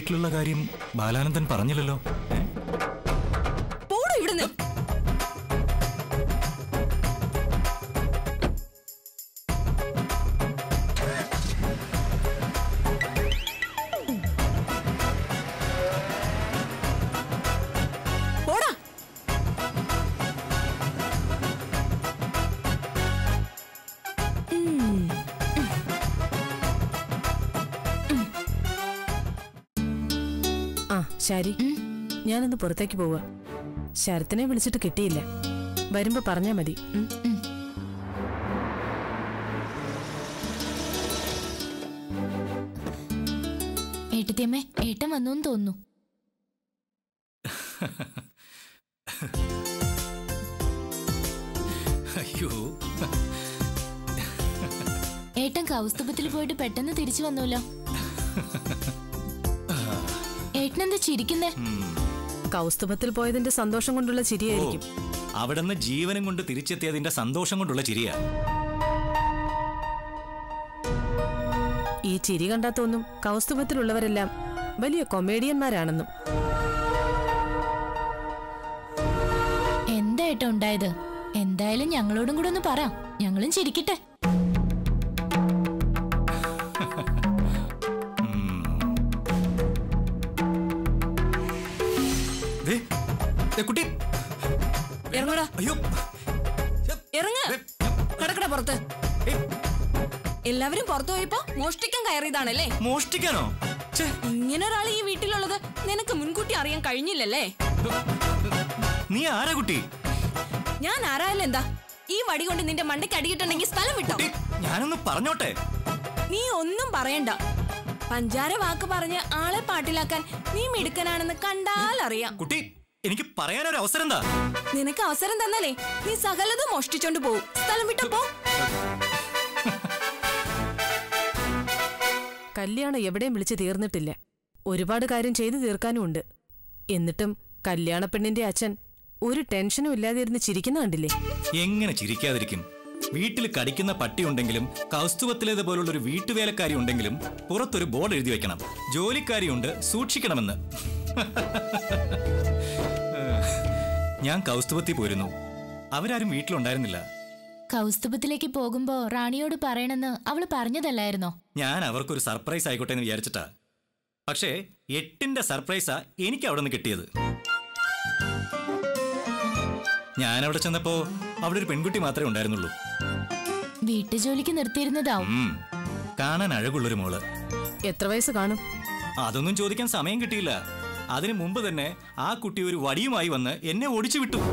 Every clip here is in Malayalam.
വീട്ടിലുള്ള കാര്യം ബാലാനന്ദൻ പറഞ്ഞില്ലല്ലോ ഏ? പോടോ ഇവിടുന്ന് പോടാ ആ ശരി ഞാനൊന്ന് പുറത്തേക്ക് പോവാ ശരത്തിനെ വിളിച്ചിട്ട് കിട്ടിയില്ല വരുമ്പോ പറഞ്ഞാ മതി ഉം. ഏട്ടത്തിയമ്മേ ഏട്ടൻ വന്നു തോന്നുന്നു അയ്യോ ഏട്ടൻ കൗസ്തുഭത്തിൽ പോയിട്ട് പെട്ടെന്ന് തിരിച്ചു വന്നല്ലോ ഏട്ടനെന്താ ചിരിക്കുന്നേ കൗസ്തുഭത്തിൽ പോയതിന്റെ സന്തോഷം കൊണ്ടുള്ള ഓ ചിരിയായിരിക്കും അവിടുന്ന് ജീവനും കൊണ്ട് തിരിച്ചെത്തിയതിന്റെ സന്തോഷം കൊണ്ടുള്ള ചിരിയാ ഈ ചിരി കണ്ടാ തോന്നും കൗസ്തുഭത്തിലുള്ളവരെല്ലാം വലിയ കൊമേഡിയന്മാരാണെന്നും എന്താ ഏട്ടൻ ഉണ്ടായത് എന്തായാലും ഞങ്ങളോടും കൂടെ ഒന്ന് പറ ഞങ്ങളും ചിരിക്കട്ടെ ദേ, ദേ കുട്ടി ഇറങ്ങടാ അയ്യോ ഇറങ്ങ് ദേ, കടക്കട പുറത്ത് ഏയ്, എല്ലാവരും പുറത്തു പോയപ്പോ മോഷ്ടിക്കാൻ കയറിയതാണല്ലേ മോഷ്ടിക്കാനോ ഛേ, ഇങ്ങനെ ഒരാൾ ഈ വീട്ടിലുള്ളത് നിനക്ക് മുൻകൂട്ടി അറിയാൻ കഴിഞ്ഞില്ലല്ലേ നീ ആരാ കുട്ടി ഞാൻ ആരായാലും എന്താ ഈ വടി കൊണ്ട് നിന്റെ മണ്ടയ്ക്ക് അടിയിട്ടുണ്ടെങ്കിൽ സ്ഥലം വിട്ടോ കുട്ടി ഞാനൊന്ന് പറഞ്ഞോട്ടെ നീ ഒന്നും പറയണ്ട പഞ്ചാര വാക്ക് പറഞ്ഞ് ആളെ പാട്ടിലാക്കാൻ നീ മിടുക്കനാണെന്ന് കണ്ടാൽ അറിയാം കുട്ടി എനിക്ക് പറയാനൊരു അവസരം എന്താ നിനക്ക് അവസരം തന്നാലേ നീ സകലതും മോഷ്ടിച്ചോണ്ട് പോവും സ്ഥലം വിട്ടോ പോ കല്യാണം എവിടെയും വിളിച്ച് തീർന്നിട്ടില്ല ഒരുപാട് കാര്യം ചെയ്തു തീർക്കാനും ഉണ്ട് എന്നിട്ടും കല്യാണ പെണ്ണിന്റെ അച്ഛൻ ഒരു ടെൻഷനും ഇല്ലാതെ ഇരുന്ന് ചിരിക്കുന്ന കണ്ടില്ലേ എങ്ങനെ ചിരിക്കാതിരിക്കും വീട്ടിൽ കടിക്കുന്ന പട്ടി ഉണ്ടെങ്കിലും കൗസ്തുവത്തിലേത് പോലുള്ള ഒരു വീട്ടുവേലക്കാരി ഉണ്ടെങ്കിലും പുറത്തൊരു ബോർഡ് എഴുതി വെക്കണം ജോലിക്കാരിയുണ്ട് സൂക്ഷിക്കണമെന്ന് ഞാൻ കൗസ്തുവത്തിൽ പോയിരുന്നു അവരാരും വീട്ടിലുണ്ടായിരുന്നില്ല കൗസ്തുഭത്തിലേക്ക് പോകുമ്പോ റാണിയോട് പറയണമെന്ന് അവള് പറഞ്ഞതല്ലായിരുന്നോ ഞാൻ അവർക്കൊരു സർപ്രൈസ് ആയിക്കോട്ടെ എന്ന് വിചാരിച്ചിട്ടാ പക്ഷേ എട്ടിന്റെ സർപ്രൈസാ എനിക്ക് അവിടെ നിന്ന് കിട്ടിയത് ഞാൻ അവിടെ ചെന്നപ്പോ അവിടെ ഒരു പെൺകുട്ടി മാത്രമേ ഉണ്ടായിരുന്നുള്ളൂ വീട്ടുജോലിക്ക് നിർത്തിയിരുന്നതാവും ഉം. കാണാൻ അഴകുള്ളൊരു മോള് എത്ര വയസ്സ് കാണും അതൊന്നും ചോദിക്കാൻ സമയം കിട്ടിയില്ല അതിനു മുമ്പ് തന്നെ ആ കുട്ടി ഒരു വടിയുമായി വന്ന് എന്നെ ഓടിച്ചു വിട്ടു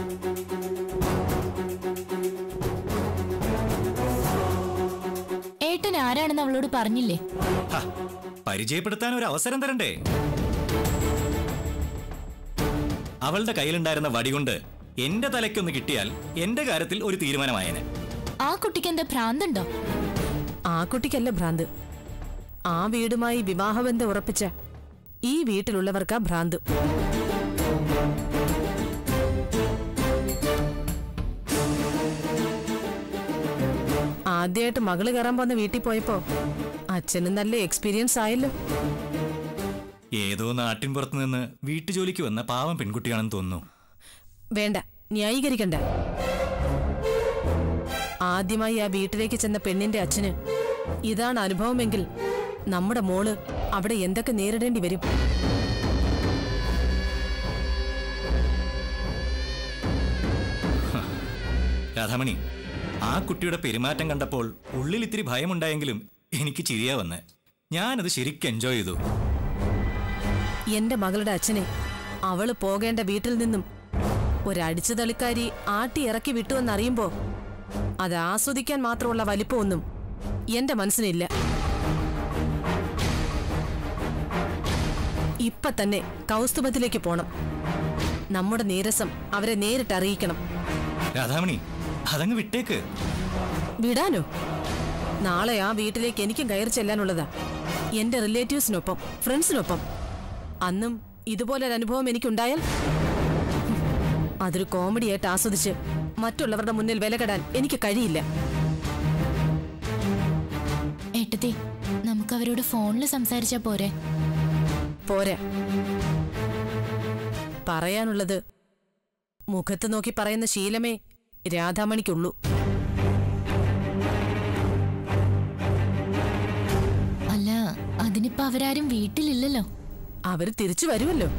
ഏട്ടൻ ആരാണെന്ന് അവളോട് പറഞ്ഞില്ലേ ഹ, പരിചയപ്പെടുത്താൻ ഒരു അവസരം തരണ്ടേ അവളുടെ കയ്യിലുണ്ടായിരുന്ന വടി കൊണ്ട് എന്റെ തലയ്ക്കൊന്ന് കിട്ടിയാൽ എന്റെ കാര്യത്തിൽ ഒരു തീരുമാനമായേനെ ആ കുട്ടിക്ക് എന്താ ഭ്രാന്തുണ്ടോ ആ കുട്ടിക്കല്ല ഭ്രാന്ത് ആ വീടുമായി വിവാഹബന്ധം ഉറപ്പിച്ച ഈ വീട്ടിലുള്ളവർക്കാ ഭ്രാന്ത് ആദ്യമായിട്ട് മകള് കയറാൻ പോന്ന വീട്ടിൽ പോയപ്പോ അച്ഛന് നല്ല എക്സ്പീരിയൻസ് ആയല്ലോ ഏതോ നാട്ടിൻ പുറത്തു നിന്ന് വീട്ടുജോലിക്ക് വന്ന പാവം പെൺകുട്ടിയാണെന്ന് തോന്നുന്നു വേണ്ട ന്യായീകരിക്കണ്ട ആദ്യമായി ആ വീട്ടിലേക്ക് ചെന്ന പെണ്ണിന്റെ അച്ഛന് ഇതാണ് അനുഭവമെങ്കിൽ നമ്മുടെ മോള് അവിടെ എന്തൊക്കെ നേരിടേണ്ടി വരും രാധാമണി ആ കുട്ടിയുടെ പെരുമാറ്റം കണ്ടപ്പോൾ ഉള്ളിൽ ഇത്തിരി ഭയമുണ്ടായെങ്കിലും എനിക്ക് ചിരിയാ വന്ന് ഞാനത് ശരിക്കും എൻജോയ് ചെയ്തു എന്റെ മകളുടെ അച്ഛനെ അവള് പോകേണ്ട വീട്ടിൽ നിന്നും ഒരടിച്ചു തളിക്കാരി ആട്ടി ഇറക്കി വിട്ടുവെന്നറിയുമ്പോ അത് ആസ്വദിക്കാൻ മാത്രമുള്ള വലിപ്പമൊന്നും എന്റെ മനസ്സിനില്ല ഇപ്പൊ തന്നെ കൗസ്തുഭത്തിലേക്ക് പോണം നമ്മുടെ നീരസം അവരെ നേരിട്ട് അറിയിക്കണം രാധാമണി അതങ്ങ് വിട്ടേക്ക് വിടാനോ നാളെ ആ വീട്ടിലേക്ക് എനിക്കും കയറി ചെല്ലാനുള്ളതാ എന്റെ റിലേറ്റീവ്സിനൊപ്പം ഫ്രണ്ട്സിനൊപ്പം അന്നും ഇതുപോലൊരു അനുഭവം എനിക്കുണ്ടായാൽ ഹും, അതൊരു കോമഡിയായിട്ട് ആസ്വദിച്ച് മറ്റുള്ളവരുടെ മുന്നിൽ വിലകെടാൻ എനിക്ക് കഴിയില്ല ഏട്ടത്തി നമുക്ക് അവരോട് ഫോണിൽ സംസാരിച്ചാ പോരെ പോരാ പറയാനുള്ളത് മുഖത്ത് നോക്കി പറയുന്ന ശീലമേ രാധാമണിക്കുള്ളൂ അല്ല അതിനിപ്പോ അവരാരും വീട്ടിലില്ലല്ലോ അവര് തിരിച്ചു വരുമല്ലോ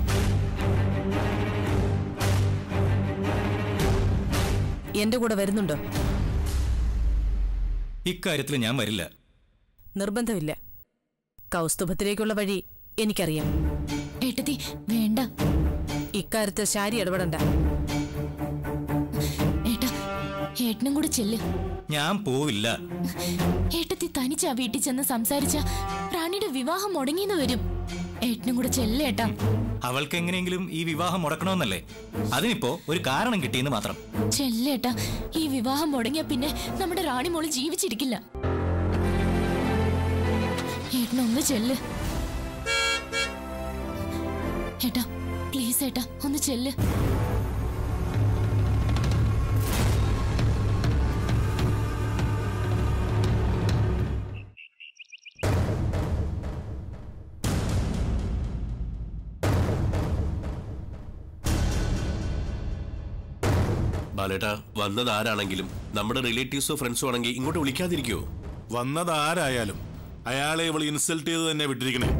എന്റെ കൂടെ വരുന്നുണ്ടോ ഇക്കാര്യത്തിൽ ഞാൻ വരില്ല നിർബന്ധമില്ല കൗസ്തുഭത്തിലേക്കുള്ള വഴി എനിക്കറിയാം ഏട്ടത്തി വേണ്ട ഇക്കാര്യത്തിൽ ശാരി ഇടപെടണ്ട ഏട്ടാ ഏട്ടനും കൂടെ ചെല്ല് ഞാൻ പോവില്ല ഏട്ടത്തി തനിച്ചാ വീട്ടിൽ ചെന്ന് സംസാരിച്ച റാണിയുടെ വിവാഹം മുടങ്ങിന്ന് വരും ഏട്ടനും കൂടെ ചെല്ല് ഏട്ടാ അവൾക്ക് എങ്ങനെയെങ്കിലും ഈ വിവാഹം മുടക്കണമെന്നല്ലേ അതിനിപ്പോ ഒരു കാരണം കിട്ടിയെന്ന് മാത്രം ചെല്ലേട്ടാ ഈ വിവാഹം മുടങ്ങിയ പിന്നെ നമ്മുടെ റാണി മോള് ജീവിച്ചിരിക്കില്ല ഏട്ടനൊന്ന് ചെല്ല് ഏട്ടാ പ്ലീസ് ഏട്ടാ ഒന്ന് ചെല്ല് ബാലേട്ടാ വന്നത് ആരാണെങ്കിലും നമ്മുടെ റിലേറ്റീവ്സോ ഫ്രണ്ട്സോ ആണെങ്കിൽ ഇങ്ങോട്ട് വിളിക്കാതിരിക്കോ വന്നത് ആരായാലും അയാളെ ഇവൾ ഇൻസൾട്ട് ചെയ്ത് തന്നെ വിട്ടിരിക്കണേ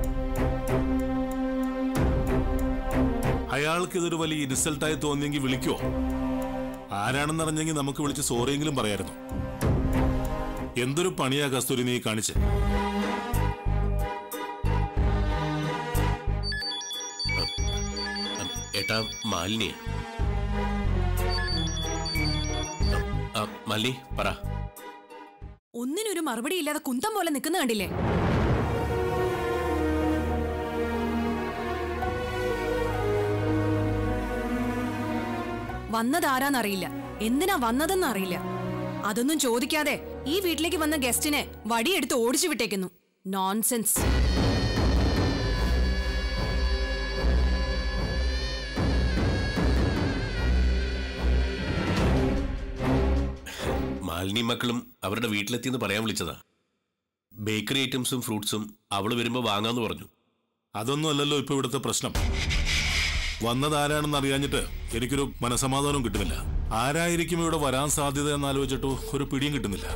അയാൾക്ക് ഇതൊരു വലിയ ഇൻസൾട്ടായി തോന്നിയെങ്കിൽ വിളിക്കോ ആരാണെന്നറിഞ്ഞെങ്കിൽ നമുക്ക് വിളിച്ച് സോറിയെങ്കിലും പറയായിരുന്നു എന്തൊരു പണിയാ കസ്തൂരി നീ കാണിച്ച് ഉം, ഏട്ടാ മാലിനി ആ, മാലിനി പറ ഒന്നിനൊരു മറുപടി ഇല്ലാതെ കുന്തം പോലെ നിൽക്കുന്ന കണ്ടില്ലേ വന്നതാരാന്നറിയില്ല എന്തിനാ വന്നതെന്ന് അറിയില്ല അതൊന്നും ചോദിക്കാതെ ഈ വീട്ടിലേക്ക് വന്ന ഗസ്റ്റിനെ വടിയെടുത്ത് ഓടിച്ചു വിട്ടേക്കുന്നു നോൺസെൻസ് മാലിനി മക്കളും അവരുടെ വീട്ടിലെത്തിയെന്ന് പറയാൻ വിളിച്ചതാ ബേക്കറി ഐറ്റംസും ഫ്രൂട്ട്സും അവള് വരുമ്പോ വാങ്ങാന്ന് പറഞ്ഞു അതൊന്നും അല്ലല്ലോ ഇപ്പൊ ഇവിടുത്തെ പ്രശ്നം വന്നത് ആരാണെന്ന് അറിയാഞ്ഞിട്ട് എനിക്കൊരു മനസമാധാനവും കിട്ടുന്നില്ല ആരായിരിക്കും ഇവിടെ വരാൻ സാധ്യത എന്നാലോചിച്ചിട്ടോ ഒരു പിടിയും കിട്ടുന്നില്ല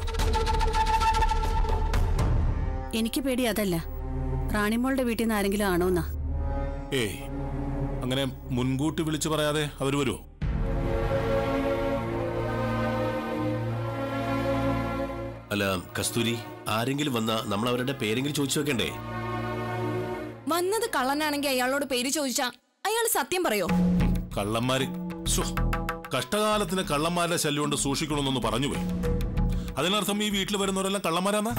എനിക്ക് പേടി അതല്ല റാണിമോളുടെ വീട്ടിൽ നിന്ന് ആരെങ്കിലും ആണോന്നാ ഏയ് അങ്ങനെ മുൻകൂട്ടി വിളിച്ചു പറയാതെ അവർ വരുമോ അല്ല കസ്തൂരി ആരെങ്കിലും വന്നാ നമ്മൾ അവരുടെ പേരെങ്കിലും ചോദിച്ചു വെക്കണ്ടേ വന്നത് കള്ളനാണെങ്കിൽ അയാളോട് പേര് ചോദിച്ചാ അയാൾ സത്യം പറയോ കള്ളന്മാര് ശ്ശോ, കഷ്ടകാലത്തിന് കള്ളന്മാരുടെ ശല്യം കൊണ്ട് സൂക്ഷിക്കണമെന്നൊന്ന് പറഞ്ഞു പോയി അതിനർത്ഥം ഈ വീട്ടിൽ വരുന്നവരെല്ലാം കള്ളന്മാരാന്നാ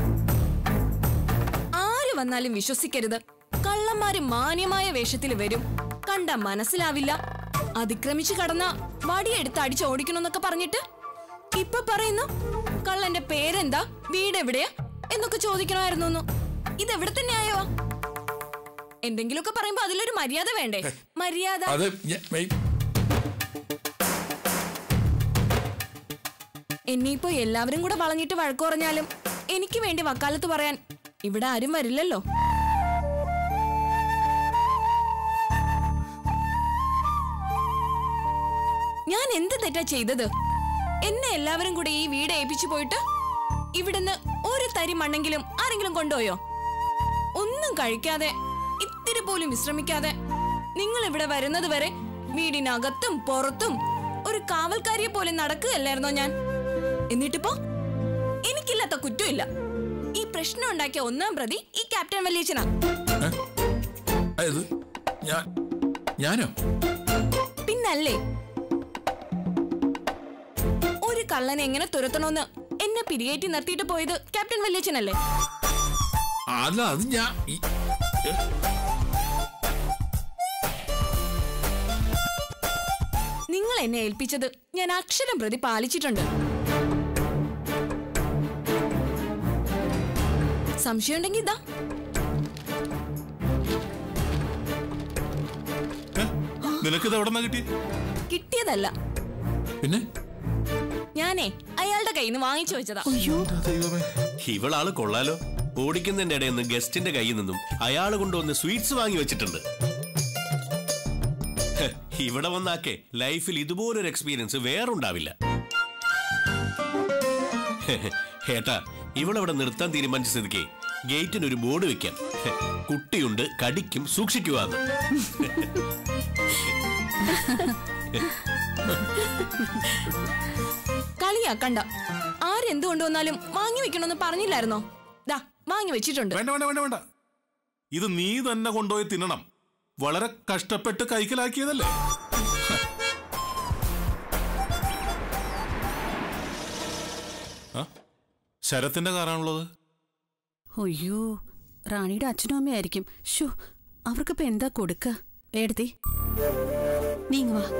ആര് വന്നാലും വിശ്വസിക്കരുത് കള്ളന്മാര് മാന്യമായ വേഷത്തിൽ വരും കണ്ട മനസ്സിലാവില്ല അതിക്രമിച്ചു കടന്ന വടിയെടുത്ത് അടിച്ച് ഓടിക്കണമെന്നൊക്കെ പറഞ്ഞിട്ട് ഇപ്പൊ പറയുന്നു കള്ളന്റെ പേരെന്താ വീട് എവിടെയാ എന്നൊക്കെ ചോദിക്കണമായിരുന്നു ഇതെവിടെ തന്നെ ആയോ എന്തെങ്കിലുമൊക്കെ പറയുമ്പോ അതിലൊരു മര്യാദ വേണ്ടേ മര്യാദ അത് ഞ- മെയ്- ഇനിയിപ്പോ എല്ലാവരും കൂടെ വളഞ്ഞിട്ട് വഴക്കു പറഞ്ഞാലും എനിക്ക് വേണ്ടി വക്കാലത്ത് പറയാൻ ഇവിടെ ആരും വരില്ലല്ലോ ഞാൻ എന്ത് തെറ്റാ ചെയ്തത് എന്നെ എല്ലാവരും കൂടെ ഈ വീട് ഏൽപ്പിച്ചു പോയിട്ട് ഇവിടുന്ന് ഒരു തരി മണ്ണെങ്കിലും ആരെങ്കിലും കൊണ്ടുപോയോ ഒന്നും കഴിക്കാതെ ഇത്തിരി പോലും വിശ്രമിക്കാതെ നിങ്ങൾ ഇവിടെ വരുന്നത് വരെ വീടിനകത്തും പുറത്തും ഒരു കാവൽക്കാരിയെ പോലെ നടക്കുകയല്ലായിരുന്നോ ഞാൻ എന്നിട്ടിപ്പോ എനിക്കില്ലാത്ത കുറ്റമില്ല ഈ പ്രശ്നം ഉണ്ടാക്കിയ ഒന്നാം പ്രതി ഈ ക്യാപ്റ്റൻ വല്യച്ചനാ അതായത് ഞാൻ ഞാനോ പിന്നല്ലേ ഒരു കള്ളനെ എങ്ങനെ തുരത്തണമെന്ന് എന്നെ പിരിയേറ്റി നിർത്തിയിട്ട് പോയത് ക്യാപ്റ്റൻ വല്യച്ചനല്ലേ അല്ല അത് ഞാൻ ഈ- ഏ, നിങ്ങൾ എന്നെ ഏൽപ്പിച്ചത് ഞാൻ അക്ഷരം പ്രതി പാലിച്ചിട്ടുണ്ട് സംശയമുണ്ടെങ്കിൽ ഇതാ ഏ? നിനക്കിത് എവിടെ നിന്നാ കിട്ടി കിട്ടിയതല്ല പിന്നെ ഞാനേ അയാളുടെ കയ്യിൽ നിന്ന് വാങ്ങിച്ചു വെച്ചതാ ദൈവമേ ഇവളാള് കൊള്ളാലോ ഓടിക്കുന്നതിന്റെ ഇടയിൽ നിന്ന് ഗസ്റ്റിന്റെ കയ്യിൽ നിന്നും അയാൾ കൊണ്ടുവന്ന് സ്വീറ്റ്സ് വാങ്ങി വെച്ചിട്ടുണ്ട് ഹ്, ഇവിടെ വന്നാക്കെ ലൈഫിൽ ഇതുപോലൊരു എക്സ്പീരിയൻസ് വേറുണ്ടാവില്ല ഏട്ടാ ഇവളവിടെ നിർത്താൻ തീരുമാനിച്ച സ്ഥിതിക്ക് ഗേറ്റിന് ഒരു ബോർഡ് വെക്കാം ഹ്, കുട്ടിയുണ്ട് കടിക്കും സൂക്ഷിക്കുവാന്ന് കളിയാക്കണ്ട ആരെന്ത് കൊണ്ടുവന്നാലും വാങ്ങി വെക്കണമെന്ന് പറഞ്ഞില്ലായിരുന്നോ ദാ വാങ്ങി വെച്ചിട്ടുണ്ട് വേണ്ട വേണ്ട വേണ്ട വേണ്ട ഇത് നീ തന്നെ കൊണ്ടുപോയി തിന്നണം വളരെ കഷ്ടപ്പെട്ട് കൈക്കലാക്കിയതല്ലേ ആ? ശരത്തിന്റെ കാറാണുള്ളത് അയ്യോ റാണിയുടെ അച്ഛനും അമ്മയായിരിക്കും ഷോ അവർക്കിപ്പോ എന്താ കൊടുക്ക എടുത്തി നീങ്ങ വാ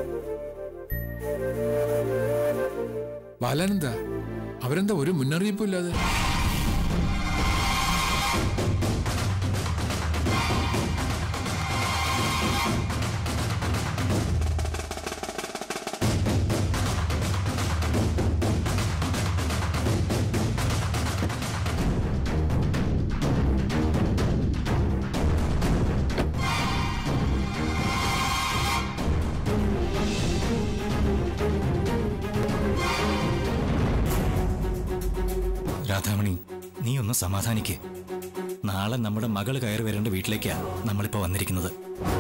ബാലാനന്ദ അവരെന്താ ഒരു മുന്നറിയിപ്പും ഇല്ലാതെ രാധാമണി നീ ഒന്ന് സമാധാനിക്ക് നാളെ നമ്മുടെ മകള് കയറി വരേണ്ട വീട്ടിലേക്കാ നമ്മളിപ്പോ വന്നിരിക്കുന്നത്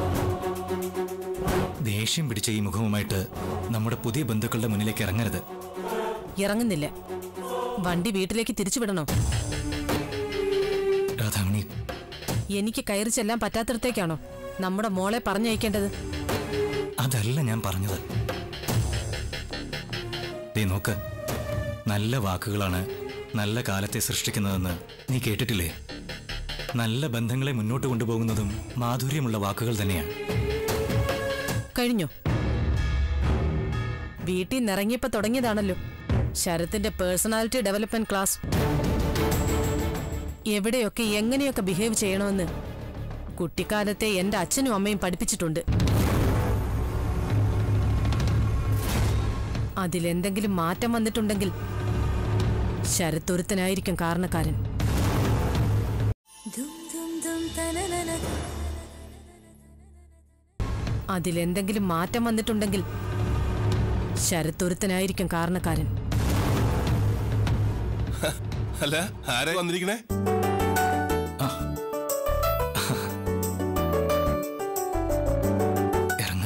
ദേഷ്യം പിടിച്ച ഈ മുഖവുമായിട്ട് നമ്മുടെ പുതിയ ബന്ധുക്കളുടെ മുന്നിലേക്ക് ഇറങ്ങരുത് ഇറങ്ങുന്നില്ല വണ്ടി വീട്ടിലേക്ക് തിരിച്ചു വിടണോ രാധാമണി എനിക്ക് കയറി ചെല്ലാൻ പറ്റാത്തിടത്തേക്കാണോ നമ്മുടെ മോളെ പറഞ്ഞയക്കേണ്ടത് അതല്ല ഞാൻ പറഞ്ഞത് ദേ നോക്ക് നല്ല വാക്കുകളാണ് നല്ല കാലത്തെ സൃഷ്ടിക്കുന്നതെന്ന് നീ കേട്ടിട്ടില്ലേ നല്ല ബന്ധങ്ങളെ മുന്നോട്ട് കൊണ്ടുപോകുന്നതും മാധുര്യമുള്ള വാക്കുകൾ തന്നെയാണ് കഴിഞ്ഞോ വീട്ടിൽ നിന്നിറങ്ങിയപ്പോ തുടങ്ങിയതാണല്ലോ ശരത്തിന്റെ പേഴ്സണാലിറ്റി ഡെവലപ്മെന്റ് ക്ലാസ് എവിടെയൊക്കെ എങ്ങനെയൊക്കെ ബിഹേവ് ചെയ്യണമെന്ന് കുട്ടിക്കാലത്തെ എന്റെ അച്ഛനും അമ്മയും പഠിപ്പിച്ചിട്ടുണ്ട് അതിലെന്തെങ്കിലും മാറ്റം വന്നിട്ടുണ്ടെങ്കിൽ ശരത്തൊരുത്തനായിരിക്കും കാരണക്കാരൻ അതിലെന്തെങ്കിലും മാറ്റം വന്നിട്ടുണ്ടെങ്കിൽ ശരത്തൊരുത്തനായിരിക്കും കാരണക്കാരൻ അല്ല ആരാ വന്നിരിക്കണേ ഇറങ്ങ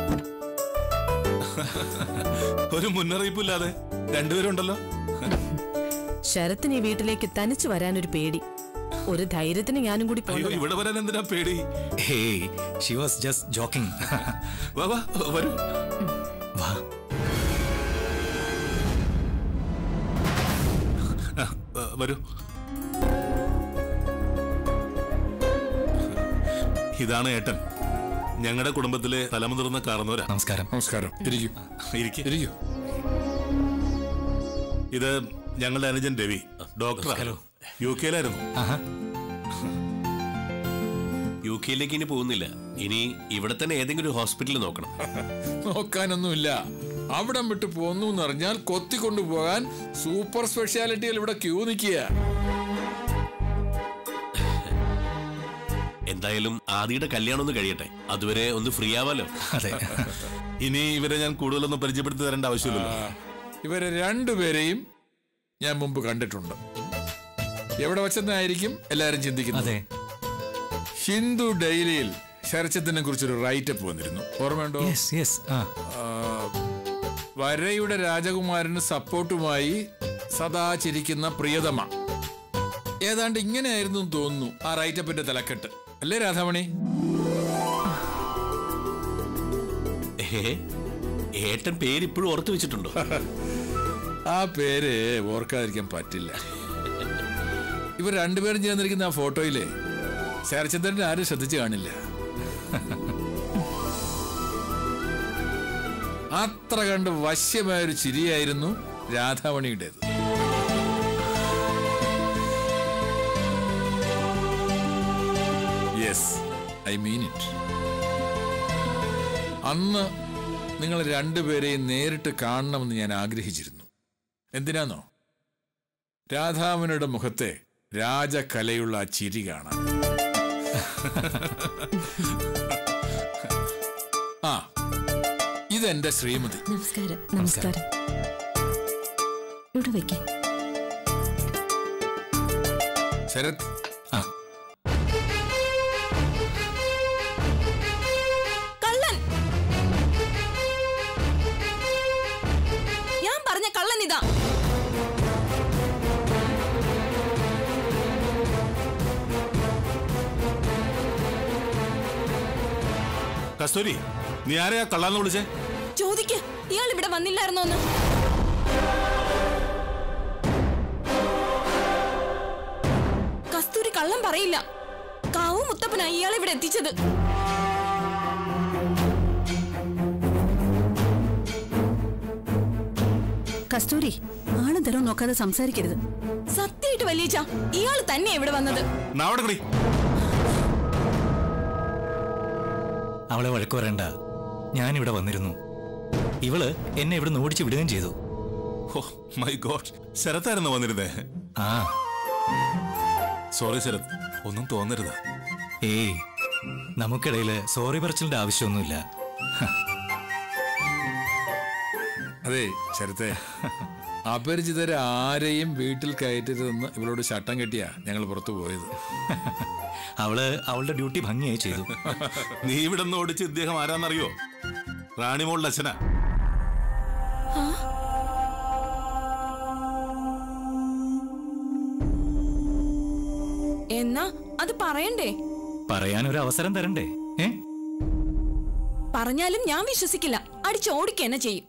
ഒരു മുന്നറിയിപ്പില്ലാതെ രണ്ടുപേരുണ്ടല്ലോ ശരത്തിന് ഈ വീട്ടിലേക്ക് തനിച്ചു വരാനൊരു പേടി ഒരു ധൈര്യത്തിന് ഞാനും കൂടി അയ്യോ പോകണം ഇവിടെ വരാൻ എന്തിനാ പേടി hey she was just joking വാ വാ വരൂ വാ ആ, ആ, വരൂ ഇതാണ് ഏട്ടൻ ഞങ്ങളുടെ കുടുംബത്തിലെ തലമുതിർന്ന കാർന്നവരാ നമസ്കാരം നമസ്കാരം ഇരിക്കൂ ഇരിക്ക്. ഇരിക്കൂ ഇത് ഞങ്ങളുടെ അനുജൻ രവി ഡോക്ടർ ഹലോ. യു കെയിലായിരുന്നു ആഹാ യു കെയിലേക്ക് ഇനി പോകുന്നില്ല ഇനി ഇവിടെ തന്നെ ഏതെങ്കിലും ഒരു ഹോസ്പിറ്റലിൽ നോക്കണം നോക്കാനൊന്നുമില്ല അവിടം വിട്ട് പോന്നു എന്നറിഞ്ഞാൽ കൊത്തിക്കൊണ്ടു പോകാൻ സൂപ്പർ സ്പെഷ്യാലിറ്റിയിൽ ഇവിടെ ക്യൂ നിൽക്കുക എന്തായാലും ആദിയുടെ കല്യാണം ഒന്ന് കഴിയട്ടെ അതുവരെ ഒന്ന് ഫ്രീ ആവാലോ അതെ ഇനി ഇവരെ ഞാൻ കൂടുതലൊന്നും പരിചയപ്പെടുത്തി തരേണ്ട ആവശ്യമില്ലല്ലോ ഇവരെ രണ്ടുപേരെയും ഞാൻ മുമ്പ് കണ്ടിട്ടുണ്ട് എവിടെ വെച്ചെന്നായിരിക്കും എല്ലാരും ചിന്തിക്കുന്നത് അതെ ഹിന്ദു ഡെയിലിയിൽ ശരച്ചത്തിനെ കുറിച്ചൊരു റൈറ്റപ്പ് വന്നിരുന്നു ഓർമ്മയുണ്ടോ യെസ് യെസ് ആ ആ, വരയുടെ രാജകുമാരന് സപ്പോർട്ടുമായി സദാ ചിരിക്കുന്ന പ്രിയതമ ഏതാണ്ട് ഇങ്ങനെയായിരുന്നു എന്ന് തോന്നുന്നു ആ റൈറ്റപ്പിന്റെ തലക്കെട്ട് അല്ലേ രാധാമണി ഏ? ഏട്ടൻ പേരിപ്പോഴും ഓർത്തു വെച്ചിട്ടുണ്ടോ ആ പേര് ഓർക്കാതിരിക്കാൻ പറ്റില്ല ഇവർ രണ്ടുപേരും ചേർന്നിരിക്കുന്ന ആ ഫോട്ടോയിലെ ശരചന്ദ്രൻ ആരും ശ്രദ്ധിച്ചു കാണില്ല അത്ര കണ്ട് വശ്യമായൊരു ചിരിയായിരുന്നു രാധാമണിയുടേത് യെസ് ഐ മീൻ ഇറ്റ് അന്ന് നിങ്ങൾ രണ്ടുപേരെയും നേരിട്ട് കാണണമെന്ന് ഞാൻ ആഗ്രഹിച്ചിരുന്നു എന്തിനാന്നോ രാധാമനുടെ മുഖത്തെ രാജകലയുള്ള ആ ചിരി കാണാം ആ ഇതെന്റെ ശ്രീമതി നമസ്കാരം നമസ്കാരം ഇവിടെ വയ്ക്കേ ശരത് ആ കള്ളൻ ഞാൻ പറഞ്ഞ കള്ളൻ ഇതാ കസ്തൂരി നീ ആരെയാ കള്ളാന്ന് വിളിച്ചേ ചോദിക്ക് ഇയാൾ ഇവിടെ വന്നില്ലായിരുന്നോന്ന് കസ്തൂരി കള്ളം പറയില്ല കാവു മുത്തപ്പനാ ഇയാൾ ഇവിടെ എത്തിച്ചത് കസ്തൂരി ആള് തരം നോക്കാതെ സംസാരിക്കരുത് സത്യമായിട്ട് വലിയച്ച ഇയാൾ തന്നെയാ ഇവിടെ വന്നത് നാവടെ കടി അവളെ വഴക്ക് പറയണ്ട ഞാനിവിടെ വന്നിരുന്നു ഇവള് എന്നെ ഇവിടെ നിന്ന് ഓടിച്ചു വിടുകയും ചെയ്തു ഓ മൈ ഗോഡ് ശരത്തായിരുന്നു വന്നിരുന്നേ ആ സോറി ശരത് ഒന്നും തോന്നരുത് ഏയ് നമുക്കിടയില് സോറി പറച്ചിലിന്റെ ആവശ്യമൊന്നുമില്ല അതെ ശരത്തെ അപരിചിതരെ ആരെയും വീട്ടിൽ കയറ്റരുതെന്ന് ഇവളോട് ചട്ടം കെട്ടിയാ ഞങ്ങൾ പുറത്തു പോയത് അവള് അവളുടെ ഡ്യൂട്ടി ഭംഗിയായി ചെയ്തു നീ ഇവിടെ നിന്ന് ഓടിച്ച് ഇദ്ദേഹം ആരാന്നറിയോ റാണിമോളുടെ അച്ഛനാ എന്നാ അത് പറയണ്ടേ പറയാൻ ഒരു അവസരം തരണ്ടേ ഏ പറഞ്ഞാലും ഞാൻ വിശ്വസിക്കില്ല അടിച്ചോടിക്ക തന്നെ ചെയ്യും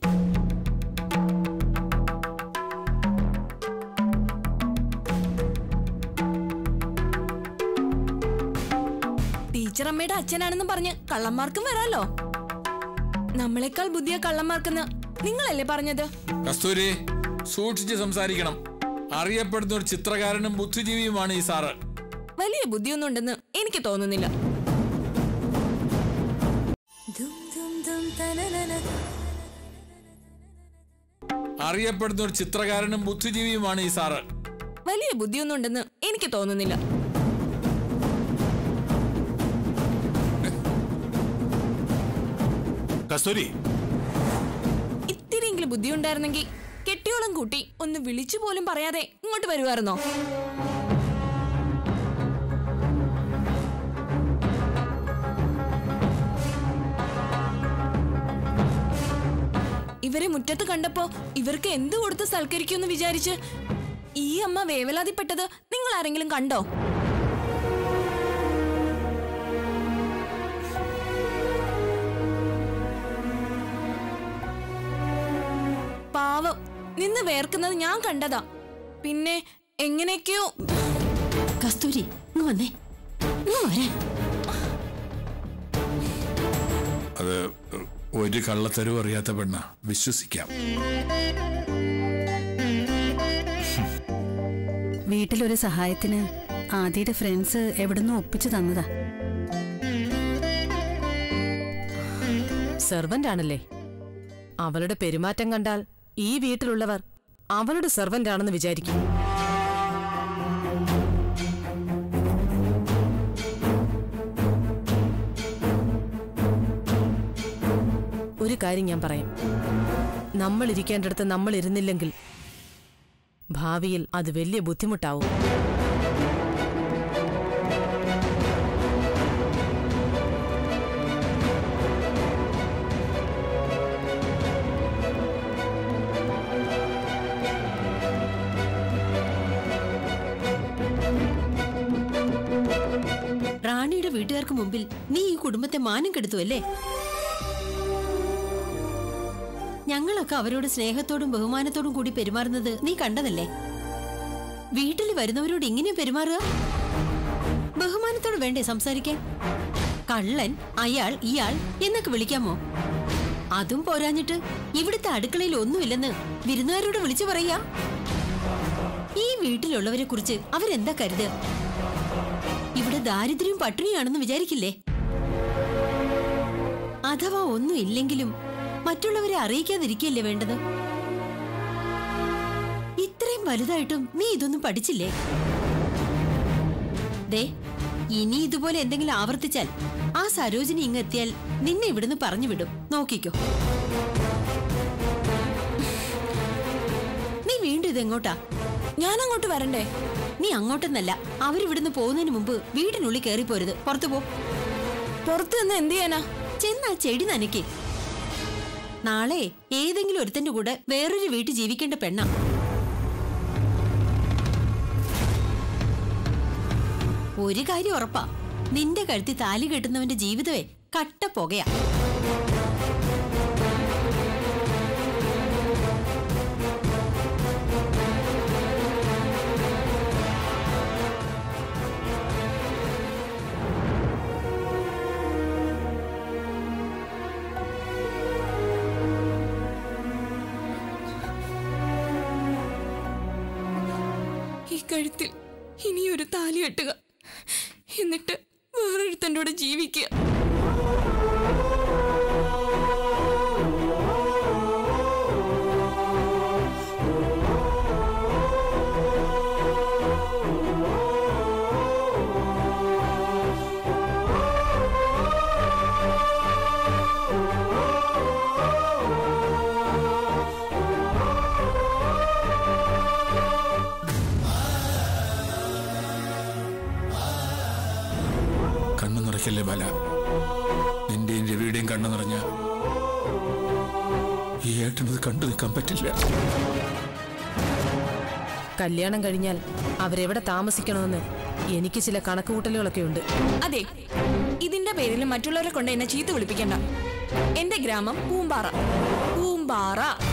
ടീച്ചർ അമ്മയുടെ അച്ഛനാണെന്നും പറഞ്ഞ് കള്ളന്മാർക്കും വരാലോ നമ്മളെക്കാൾ ബുദ്ധിയ കള്ളന്മാർക്കെന്ന് നിങ്ങളല്ലേ പറഞ്ഞത് കസ്തൂരി സൂക്ഷിച്ച് സംസാരിക്കണം അറിയപ്പെടുന്ന ഒരു ചിത്രകാരനും ബുദ്ധിജീവിയുമാണ് ഈ സാറ് വലിയ ബുദ്ധിയൊന്നും ഉണ്ടെന്ന് എനിക്ക് തോന്നുന്നില്ല അറിയപ്പെടുന്ന ഒരു ചിത്രകാരനും ബുദ്ധിജീവിയുമാണ് ഈ സാറ് വലിയ ബുദ്ധിയൊന്നും ഉണ്ടെന്ന് എനിക്ക് തോന്നുന്നില്ല കസ്തൂരി ഇത്തിരിയെങ്കിലും ബുദ്ധി ഉണ്ടായിരുന്നെങ്കിൽ കെട്ടിയോളം കൂട്ടി ഒന്ന് വിളിച്ചു പോലും പറയാതെ ഇങ്ങോട്ട് വരുമായിരുന്നോ ഇവരെ മുറ്റത്ത് കണ്ടപ്പോ ഇവർക്ക് എന്ത് കൊടുത്ത് സൽക്കരിക്കുമെന്ന് വിചാരിച്ച് ഈ അമ്മ വേവലാതിപ്പെട്ടത് നിങ്ങൾ ആരെങ്കിലും കണ്ടോ പാവം നിന്ന് വേർക്കുന്നത് ഞാൻ കണ്ടതാ പിന്നെ എങ്ങനെയൊക്കെയോ കസ്തൂരി ഇങ്ങ് വന്നേ ഇങ്ങ് വരാൻ അത് ഒരു കള്ളത്തരവും അറിയാത്ത പെണ്ണ വിശ്വസിക്കാം വീട്ടിലൊരു സഹായത്തിന് ആദിയുടെ ഫ്രണ്ട്സ് എവിടുന്നോ ഒപ്പിച്ചു തന്നതാ സെർവന്റ് ആണല്ലേ അവളുടെ പെരുമാറ്റം കണ്ടാൽ ഈ വീട്ടിലുള്ളവർ അവളുടെ സെർവന്റ് ആണെന്ന് വിചാരിക്കും ഒരു കാര്യം ഞാൻ പറയാം നമ്മൾ ഇരിക്കേണ്ടടുത്ത് നമ്മൾ ഇരുന്നില്ലെങ്കിൽ ഭാവിയിൽ അത് വലിയ ബുദ്ധിമുട്ടാവും റാണിയുടെ വീട്ടുകാർക്ക് മുമ്പിൽ നീ ഈ കുടുംബത്തെ മാനം കെടുത്തു അല്ലേ ഞങ്ങളൊക്കെ അവരോട് സ്നേഹത്തോടും ബഹുമാനത്തോടും കൂടി പെരുമാറുന്നത് നീ കണ്ടതല്ലേ വീട്ടിൽ വരുന്നവരോട് ഇങ്ങനെ പെരുമാറുക ബഹുമാനത്തോട് വേണ്ടേ സംസാരിക്കാൻ കള്ളൻ അയാൾ ഇയാൾ എന്നൊക്കെ വിളിക്കാമോ അതും പോരാഞ്ഞിട്ട് ഇവിടുത്തെ അടുക്കളയിൽ ഒന്നുമില്ലെന്ന് വിരുന്നുകാരോട് വിളിച്ചു പറയാ ഈ വീട്ടിലുള്ളവരെ കുറിച്ച് അവരെന്താ കരുതുക ഇവിടെ ദാരിദ്ര്യവും പട്ടിണിയാണെന്ന് വിചാരിക്കില്ലേ അഥവാ ഒന്നും ഇല്ലെങ്കിലും മറ്റുള്ളവരെ അറിയിക്കാതിരിക്കല്ലേ വേണ്ടത് ഇത്രയും വലുതായിട്ടും നീ ഇതൊന്നും പഠിച്ചില്ലേ ദേ ഇനി ഇതുപോലെ എന്തെങ്കിലും ആവർത്തിച്ചാൽ ആ സരോജിനി ഇങ്ങ് എത്തിയാൽ നിന്നെ ഇവിടുന്ന് പറഞ്ഞു വിടും നോക്കിക്കോ നീ വീണ്ടും ഇതെങ്ങോട്ടാ ഞാൻ അങ്ങോട്ട് വരണ്ടേ നീ അങ്ങോട്ടെന്നല്ല അവരിവിടുന്ന് പോകുന്നതിന് മുമ്പ് വീടിനുള്ളിൽ കയറി പോരുത് പുറത്തു പോ പുറത്ത് നിന്ന് എന്ത് ചെയ്യാനാ ചെന്നാ ചെടി നനയ്ക്ക് നാളെ ഏതെങ്കിലും ഒരുത്തന്റെ കൂടെ വേറൊരു വീട്ടിൽ ജീവിക്കേണ്ട പെണ്ണാ ഒരു കാര്യം ഉറപ്പാ നിന്റെ കഴുത്തി താലി കെട്ടുന്നവന്റെ ജീവിതമേ കട്ട പുകയാ ഈ കഴുത്തിൽ ഇനിയൊരു താലി കെട്ടുക എന്നിട്ട് വേറൊരുത്തൻ്റെ കൂടെ ജീവിക്കുക കണ്ണു നിറയ്ക്കല്ലേ ബല നിന്റെയും രവിയുടെയും കണ്ണു നിറഞ്ഞ ഈ ഏട്ടനത് കണ്ടു നിൽക്കാൻ പറ്റില്ല കല്യാണം കഴിഞ്ഞാൽ അവരെവിടെ താമസിക്കണമെന്ന് എനിക്ക് ചില കണക്കുകൂട്ടലുകളൊക്കെ ഉണ്ട് അതെ ഇതിന്റെ പേരിൽ മറ്റുള്ളവരെ കൊണ്ട് എന്നെ ചീത്ത വിളിപ്പിക്കണ്ട എന്റെ ഗ്രാമം പൂമ്പാറ പൂമ്പാറ